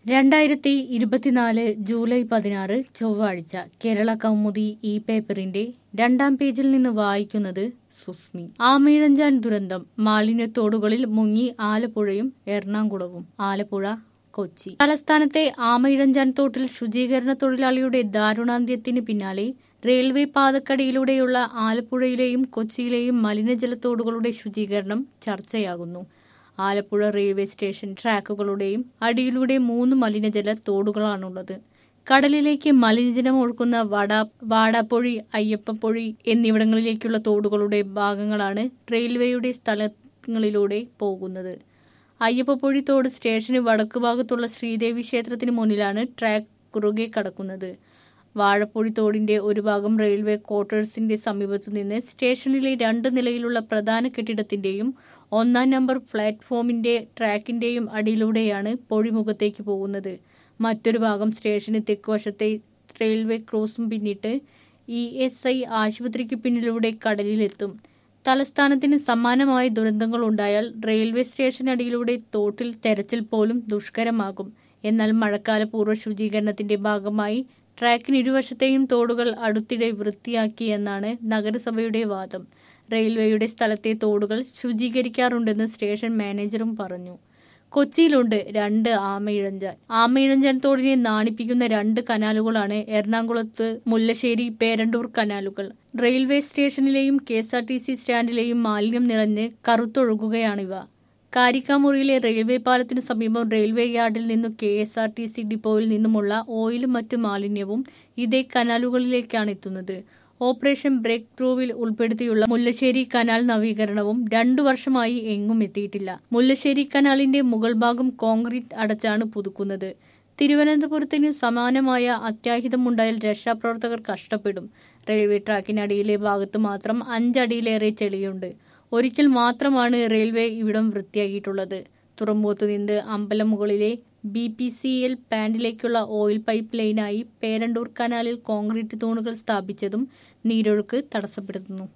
രണ്ടായിരത്തി ഇരുപത്തിനാല് ജൂലൈ പതിനാറ് ചൊവ്വാഴ്ച കേരള കൗമുദി ഇ പേപ്പറിന്റെ രണ്ടാം പേജിൽ നിന്ന് വായിക്കുന്നത് സുസ്മി ആമയിഴഞ്ചാൻ ദുരന്തം മാലിന്യത്തോടുകളിൽ മുങ്ങി ആലപ്പുഴയും എറണാകുളവും ആലപ്പുഴ കൊച്ചി തലസ്ഥാനത്തെ ആമയിഴഞ്ചാൻ തോട്ടിൽ ശുചീകരണ തൊഴിലാളിയുടെ ദാരുണാന്ത്യത്തിന് പിന്നാലെ റെയിൽവേ പാതക്കടിയിലൂടെയുള്ള ആലപ്പുഴയിലെയും കൊച്ചിയിലെയും മലിനജലത്തോടുകളുടെ ശുചീകരണം ചർച്ചയാകുന്നു ആലപ്പുഴ റെയിൽവേ സ്റ്റേഷൻ ട്രാക്കുകളുടെയും അടിയിലൂടെ മൂന്ന് മലിനജല തോടുകളാണുള്ളത് കടലിലേക്ക് മലിനജലം ഒഴുക്കുന്ന വാടാ വാടാപ്പൊഴി അയ്യപ്പപ്പൊഴി എന്നിവിടങ്ങളിലേക്കുള്ള തോടുകളുടെ ഭാഗങ്ങളാണ് റെയിൽവേയുടെ സ്ഥലങ്ങളിലൂടെ പോകുന്നത് അയ്യപ്പപ്പൊഴി തോട് സ്റ്റേഷന് വടക്കു ഭാഗത്തുള്ള ശ്രീദേവി ക്ഷേത്രത്തിന് മുന്നിലാണ് ട്രാക്ക് കുറുകെ കടക്കുന്നത് വാഴപ്പൊഴി തോടിന്റെ ഒരു ഭാഗം റെയിൽവേ ക്വാർട്ടേഴ്സിന്റെ സമീപത്തു നിന്ന് സ്റ്റേഷനിലെ രണ്ട് നിലയിലുള്ള പ്രധാന കെട്ടിടത്തിന്റെയും ഒന്നാം നമ്പർ പ്ലാറ്റ്ഫോമിന്റെ ട്രാക്കിന്റെയും അടിയിലൂടെയാണ് പൊഴിമുഖത്തേക്ക് പോകുന്നത് മറ്റൊരു ഭാഗം സ്റ്റേഷന് തെക്കുവശത്തെ റെയിൽവേ ക്രോസും പിന്നിട്ട് ഇ എസ് ഐ ആശുപത്രിക്ക് പിന്നിലൂടെ കടലിലെത്തും തലസ്ഥാനത്തിന് സമാനമായ ദുരന്തങ്ങൾ ഉണ്ടായാൽ റെയിൽവേ സ്റ്റേഷനടിയിലൂടെ തോട്ടിൽ തെരച്ചിൽ പോലും ദുഷ്കരമാകും എന്നാൽ മഴക്കാല പൂർവ്വ ശുചീകരണത്തിന്റെ ഭാഗമായി ട്രാക്കിന് ഇരുവശത്തെയും തോടുകൾ അടുത്തിടെ വൃത്തിയാക്കിയെന്നാണ് നഗരസഭയുടെ വാദം റെയിൽവേയുടെ സ്ഥലത്തെ തോടുകൾ ശുചീകരിക്കാറുണ്ടെന്ന് സ്റ്റേഷൻ മാനേജറും പറഞ്ഞു കൊച്ചിയിലുണ്ട് രണ്ട് ആമയിഴഞ്ചാൻ ആമയിഴഞ്ചാൻ തോടിനെ നാണിപ്പിക്കുന്ന രണ്ട് കനാലുകളാണ് എറണാകുളത്ത് മുല്ലശ്ശേരി പേരണ്ടൂർ കനാലുകൾ റെയിൽവേ സ്റ്റേഷനിലെയും K S R T C സ്റ്റാൻഡിലെയും മാലിന്യം നിറഞ്ഞ് കറുത്തൊഴുകുകയാണിവ കാരിക്കാമുറിയിലെ റെയിൽവേ പാലത്തിനു സമീപം റെയിൽവേ യാർഡിൽ നിന്നും K S R T C ഡിപ്പോയിൽ നിന്നുമുള്ള ഓയിലും മറ്റു മാലിന്യവും ഇതേ കനാലുകളിലേക്കാണ് എത്തുന്നത് ഓപ്പറേഷൻ ബ്രേക്ക് ത്രൂവിൽ ഉൾപ്പെടുത്തിയുള്ള മുല്ലശ്ശേരി കനാൽ നവീകരണവും രണ്ടു വർഷമായി എങ്ങും എത്തിയിട്ടില്ല മുല്ലശ്ശേരി കനാലിന്റെ മുകൾ ഭാഗം കോൺക്രീറ്റ് അടച്ചാണ് പുതുക്കുന്നത് തിരുവനന്തപുരത്തിന് സമാനമായ അത്യാഹിതമുണ്ടായാൽ രക്ഷാപ്രവർത്തകർ കഷ്ടപ്പെടും റെയിൽവേ ട്രാക്കിനടിയിലെ ഭാഗത്ത് മാത്രം അഞ്ചടിയിലേറെ ചെളിയുണ്ട് ഒരിക്കൽ മാത്രമാണ് റെയിൽവേ ഇവിടം വൃത്തിയാക്കിയിട്ടുള്ളത് തുറമുഖത്തു നിന്ന് അമ്പലമുകളിലെ ബി പി സി എൽ പാൻഡിലേക്കുള്ള ഓയിൽ പൈപ്പ് ലൈനായി പേരണ്ടൂർ കനാലിൽ കോൺക്രീറ്റ് തൂണുകൾ സ്ഥാപിച്ചതും നീരൊഴുക്ക് തടസ്സപ്പെടുത്തുന്നു